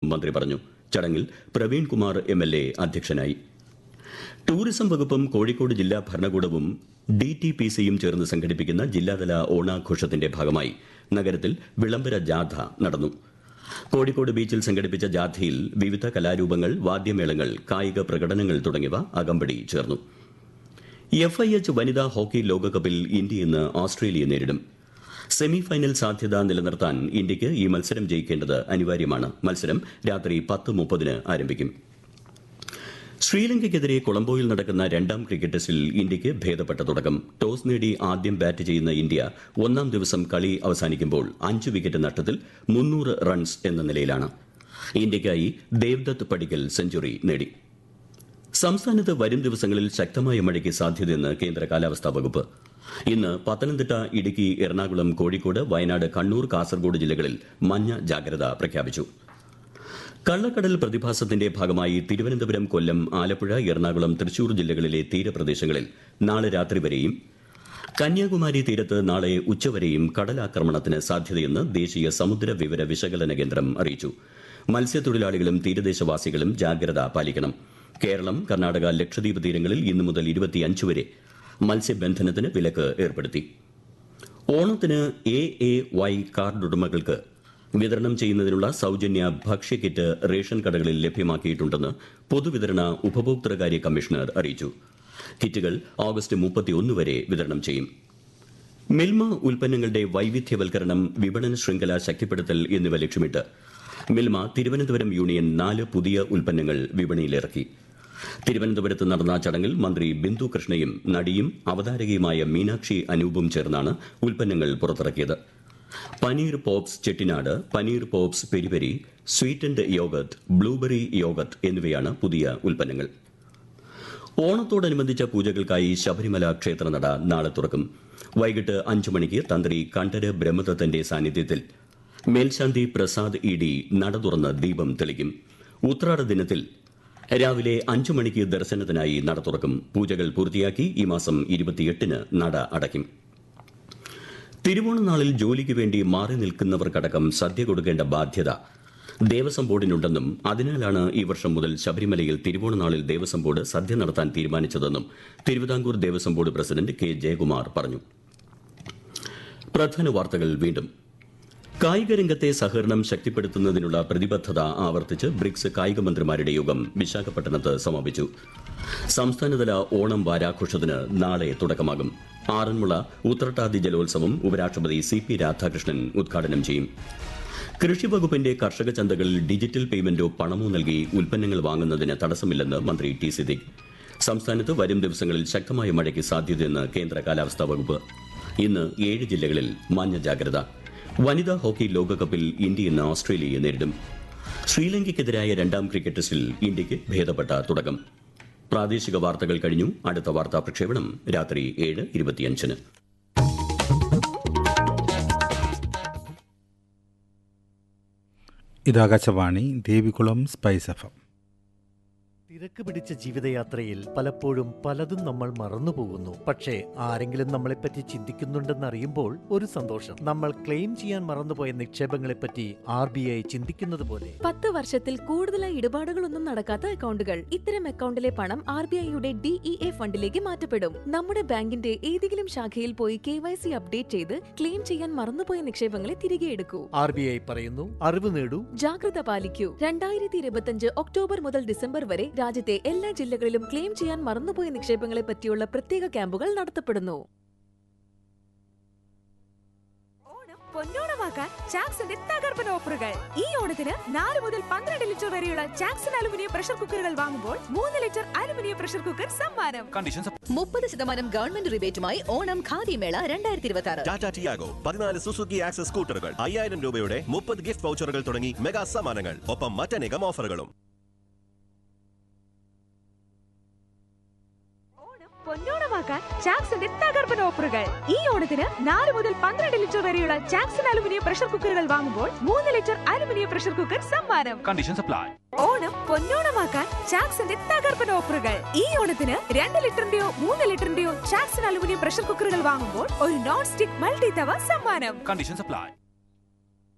മന്ത്രി പറഞ്ഞു ചടങ്ങിൽ Praveen Kumar M L A അധ്യക്ഷനായി ടൂറിസം വകുപ്പും കോഴിക്കോട് ജില്ലാ ഭരണകൂടവും ഡി ടി പി സിയും ചേർന്ന് സംഘടിപ്പിക്കുന്ന ജില്ലാതല ഓണാഘോഷത്തിന്റെ ഭാഗമായി നഗരത്തിൽ വിളംബര ജാഥ നടന്നു കോഴിക്കോട് ബീച്ചിൽ സംഘടിപ്പിച്ച ജാഥയിൽ വിവിധ കലാരൂപങ്ങൾ വാദ്യമേളങ്ങൾ കായിക പ്രകടനങ്ങൾ തുടങ്ങിയവ അകമ്പടി ചേർന്നു എഫ് ഐ എച്ച് വനിതാ ഹോക്കി ലോകകപ്പിൽ ഇന്ത്യ ഇന്ന് ഓസ്ട്രേലിയയെ നേരിടും സെമി ഫൈനൽ സാധ്യത നിലനിർത്താൻ ഇന്ത്യയ്ക്ക് ഈ മത്സരം ജയിക്കേണ്ടത് അനിവാര്യമാണ് മത്സരം രാത്രി പത്ത് മുപ്പതിന് ആരംഭിക്കും ശ്രീലങ്കയ്ക്കെതിരെ കൊളംബോയിൽ നടക്കുന്ന രണ്ടാം ക്രിക്കറ്റ് ടെസ്റ്റിൽ ഇന്ത്യയ്ക്ക് ഭേദപ്പെട്ട തുടക്കം ടോസ് നേടി ആദ്യം ബാറ്റ് ചെയ്യുന്ന ഇന്ത്യ ഒന്നാം ദിവസം കളി അവസാനിക്കുമ്പോൾ അഞ്ച് വിക്കറ്റ് നഷ്ടത്തിൽ മുന്നൂറ് റൺസ് എന്ന നിലയിലാണ് ഇന്ത്യയ്ക്കായി ദേവ്ദത്ത് പടിക്കൽ സെഞ്ചുറി നേടി സംസ്ഥാനത്ത് വരും ദിവസങ്ങളിൽ ശക്തമായ മഴയ്ക്ക് സാധ്യതയെന്ന് കേന്ദ്ര കാലാവസ്ഥാ വകുപ്പ് ഇന്ന് പത്തനംതിട്ട ഇടുക്കി എറണാകുളം കോഴിക്കോട് വയനാട് കണ്ണൂർ കാസർഗോഡ് ജില്ലകളിൽ മഞ്ഞ ജാഗ്രത പ്രഖ്യാപിച്ചു കള്ളക്കടൽ പ്രതിഭാസത്തിന്റെ ഭാഗമായി തിരുവനന്തപുരം കൊല്ലം ആലപ്പുഴ എറണാകുളം തൃശൂർ ജില്ലകളിലെ തീരപ്രദേശങ്ങളിൽ നാളെ രാത്രി വരെയും കന്യാകുമാരി തീരത്ത് നാളെ ഉച്ചവരെയും കടലാക്രമണത്തിന് സാധ്യതയെന്ന് ദേശീയ സമുദ്ര വിവര വിശകലന കേന്ദ്രം അറിയിച്ചു മത്സ്യത്തൊഴിലാളികളും തീരദേശവാസികളും ജാഗ്രത പാലിക്കണം കേരളം കർണാടക ലക്ഷദ്വീപ് തീരങ്ങളിൽ ഇന്നു മുതൽ ഇരുപത്തിയഞ്ച് വരെ മത്സ്യബന്ധനത്തിന് വിലക്ക് ഏർപ്പെടുത്തി ഓണത്തിന് എ എ വൈ കാർഡ് ഉടമകൾക്ക് വിതരണം ചെയ്യുന്നതിനുള്ള സൌജന്യ ഭക്ഷ്യക്കിറ്റ് റേഷൻ കടകളിൽ ലഭ്യമാക്കിയിട്ടുണ്ടെന്ന് പൊതുവിതരണ ഉപഭോക്തൃകാര്യ കമ്മീഷണർ അറിയിച്ചു കിറ്റുകൾ ഓഗസ്റ്റ് മുപ്പത്തിയൊന്ന് വരെ വിതരണം ചെയ്യും മിൽമ ഉൽപ്പന്നങ്ങളുടെ വൈവിധ്യവൽക്കരണം വിപണന ശൃംഖല ശക്തിപ്പെടുത്തൽ എന്നിവ ലക്ഷ്യമിട്ട് മിൽമ തിരുവനന്തപുരം യൂണിയൻ നാല് പുതിയ ഉൽപ്പന്നങ്ങൾ വിപണിയിലിറക്കി തിരുവനന്തപുരത്ത് നടന്ന ചടങ്ങിൽ മന്ത്രി ബിന്ദു കൃഷ്ണയും നടിയും അവതാരകയുമായ മീനാക്ഷി അനൂപും ചേർന്നാണ് ഉൽപ്പന്നങ്ങൾ പുറത്തിറക്കിയത് paneer pops Chettinad paneer pops peri peri sweetened yoghurt blueberry yoghurt എന്നിവയാണ് പുതിയ ഉൽപ്പന്നങ്ങൾ ഓണത്തോടനുബന്ധിച്ച പൂജകൾക്കായി ശബരിമല ക്ഷേത്രനട നാളെ തുറക്കും വൈകിട്ട് അഞ്ചു മണിക്ക് തന്ത്രി കണ്ഠര് ബ്രഹ്മദത്തന്റെ സാന്നിധ്യത്തിൽ മേൽശാന്തി പ്രസാദ് ഇ ഡി നട തുറന്ന് ദീപം തെളിക്കും ഉത്രാട ദിനത്തിൽ രാവിലെ അഞ്ചു മണിക്ക് ദർശനത്തിനായി നട തുറക്കും പൂജകൾ പൂർത്തിയാക്കി ഈ മാസം ഇരുപത്തിയെട്ടിന് നട അടയ്ക്കും തിരുവോണനാളിൽ ജോലിക്ക് വേണ്ടി മാറി നിൽക്കുന്നവർക്കടക്കം സദ്യ കൊടുക്കേണ്ട ബാധ്യത ദേവസ്വം ബോർഡിനുണ്ടെന്നും അതിനാലാണ് ഈ വർഷം മുതൽ ശബരിമലയിൽ തിരുവോണനാളിൽ ദേവസ്വം ബോർഡ് സദ്യ നടത്താൻ തീരുമാനിച്ചതെന്നും Thiruvithamkoor Devaswom board president K Jayakumar പറഞ്ഞു പ്രധാന വാർത്തകൾ വീണ്ടും കായിക രംഗത്തെ സഹകരണം ശക്തിപ്പെടുത്തുന്നതിനുള്ള പ്രതിബദ്ധത ആവർത്തിച്ച് ബ്രിക്സ് കായിക മന്ത്രിമാരുടെ യോഗം വിശാഖപട്ടണത്ത് സമാപിച്ചു സംസ്ഥാനതല ഓണം വാരാഘോഷത്തിന് നാളെ തുടക്കമാകും ആറന്മുള ഉത്രട്ടാതി ജലോത്സവം ഉപരാഷ്ട്രപതി സി പി രാധാകൃഷ്ണൻ ഉദ്ഘാടനം ചെയ്യും കൃഷി വകുപ്പിന്റെ കർഷക ചന്തകളിൽ ഡിജിറ്റൽ പേയ്മെന്റോ പണമോ നൽകി ഉൽപ്പന്നങ്ങൾ വാങ്ങുന്നതിന് തടസ്സമില്ലെന്ന് മന്ത്രി ടി സിദ്ദിഖ് സംസ്ഥാനത്ത് വരും ദിവസങ്ങളിൽ ശക്തമായ മഴയ്ക്ക് സാധ്യതയെന്ന് കേന്ദ്ര കാലാവസ്ഥാ വകുപ്പ് ഇന്ന് ഏഴ് ജില്ലകളിൽ മഞ്ഞ ജാഗ്രത വനിതാ ഹോക്കി ലോകകപ്പിൽ ഇന്ത്യ ഇന്ന് ഓസ്ട്രേലിയയെ നേരിടും ശ്രീലങ്കയ്ക്കെതിരായ രണ്ടാം ക്രിക്കറ്റ് ടെസ്റ്റിൽ ഇന്ത്യയ്ക്ക് ഭേദപ്പെട്ട തുടക്കം പ്രാദേശിക വാർത്തകൾ കഴിഞ്ഞു അടുത്ത വാർത്താ പ്രക്ഷേപണം രാത്രി ഏഴ് ഇരുപത്തിയഞ്ചിന് ഇത് Akashvani Devikulam spice F M തിരക്ക് പിടിച്ച ജീവിതയാത്രയിൽ പലപ്പോഴും പലതും നമ്മൾ മറന്നുപോകുന്നു പക്ഷേ ആരെങ്കിലും നമ്മളെപ്പറ്റി ചിന്തിക്കുന്നുണ്ടെന്ന് അറിയുമ്പോൾ ഒരു സന്തോഷം നമ്മൾ ക്ലെയിം ചെയ്യാൻ മറന്നുപോയ നിക്ഷേപങ്ങളെപ്പറ്റി ആർ ബി ഐ ചിന്തിക്കുന്നത് പോലെ പത്ത് വർഷത്തിൽ കൂടുതലായി ഇടപാടുകളൊന്നും നടക്കാത്ത അക്കൗണ്ടുകൾ ഇത്തരം അക്കൗണ്ടിലെ പണം ആർ ബി ഐയുടെ ഡിഇഎ ഫണ്ടിലേക്ക് മാറ്റപ്പെടും നമ്മുടെ ബാങ്കിന്റെ ഏതെങ്കിലും ശാഖയിൽ പോയി കെ വൈ സി അപ്ഡേറ്റ് ചെയ്ത് ക്ലെയിം ചെയ്യാൻ മറന്നുപോയ നിക്ഷേപങ്ങളെ തിരികെ എടുക്കൂ ആർ ബി ഐ പറയുന്നു അറിവ് നേടൂ ജാഗ്രത പാലിക്കൂ രണ്ടായിരത്തി ഇരുപത്തിയഞ്ച് ഒക്ടോബർ മുതൽ ഡിസംബർ വരെ രാജ്യത്തെ എല്ലാ ജില്ലകളിലും ക്ലെയിം ചെയ്യാൻ മറന്നുപോയ നിക്ഷേപങ്ങളെ പറ്റിയുള്ള പ്രത്യേക ക്യാമ്പുകൾ നടത്തപ്പെടുന്നു പൊന്നോണമാക്കാൻ ചാക്സിന്റെ തകർപ്പൻ ഓഫറുകൾ ഈ ഓണത്തിന് നാല് മുതൽ പന്ത്രണ്ട് ലിറ്റർ വരെയുള്ള ചാക്സൺ അലുമിനിയം പ്രഷർ കുക്കറുകൾ വാങ്ങുമ്പോൾ മൂന്ന് ലിറ്റർ അലുമിനിയം പ്രഷർ കുക്കർ സമ്മാനം മുപ്പത് ശതമാനം ഗവൺമെന്റ് റിബേറ്റുമായി ഓണം ഖാദി മേള രണ്ടായിരത്തി ഇരുപത്തി ആറ് ടാറ്റ ടിയാഗോ പതിനാല് സുസുക്കി ആക്സസ് സ്കൂട്ടറുകൾ അയ്യായിരം രൂപയുടെ മുപ്പത് ഗിഫ്റ്റ് വൗച്ചറുകൾ തുടങ്ങി മെഗാ സമ്മാനങ്ങൾ ഒപ്പം മറ്റനേകം ഓഫറുകളും പൊന്നോണമാക്കാൻ ചാക്സിന്റെ തകർപ്പൻ ഓഫറുകൾ ഈ ഓണത്തിന് നാല് മുതൽ പന്ത്രണ്ട് ലിറ്റർ വരെയുള്ള ചാക്സൺ അലുമിനിയം പ്രഷർ കുക്കറുകൾ വാങ്ങുമ്പോൾ മൂന്ന് ലിറ്റർ അലുമിനിയം പ്രഷർ കുക്കർ സമ്മാനം ഓണം പൊന്നോണമാക്കാൻ ചാക്സിന്റെ തകർപ്പൻ ഓഫറുകൾ ഈ ഓണത്തിന് രണ്ട് ലിറ്ററിന്റെയോ മൂന്ന് ലിറ്ററിന്റെയോ ചാക്സൺ അലുമിനിയം പ്രഷർ കുക്കറുകൾ വാങ്ങുമ്പോൾ ഒരു നോൺ സ്റ്റിക് മൾട്ടി തവ സമ്മാനം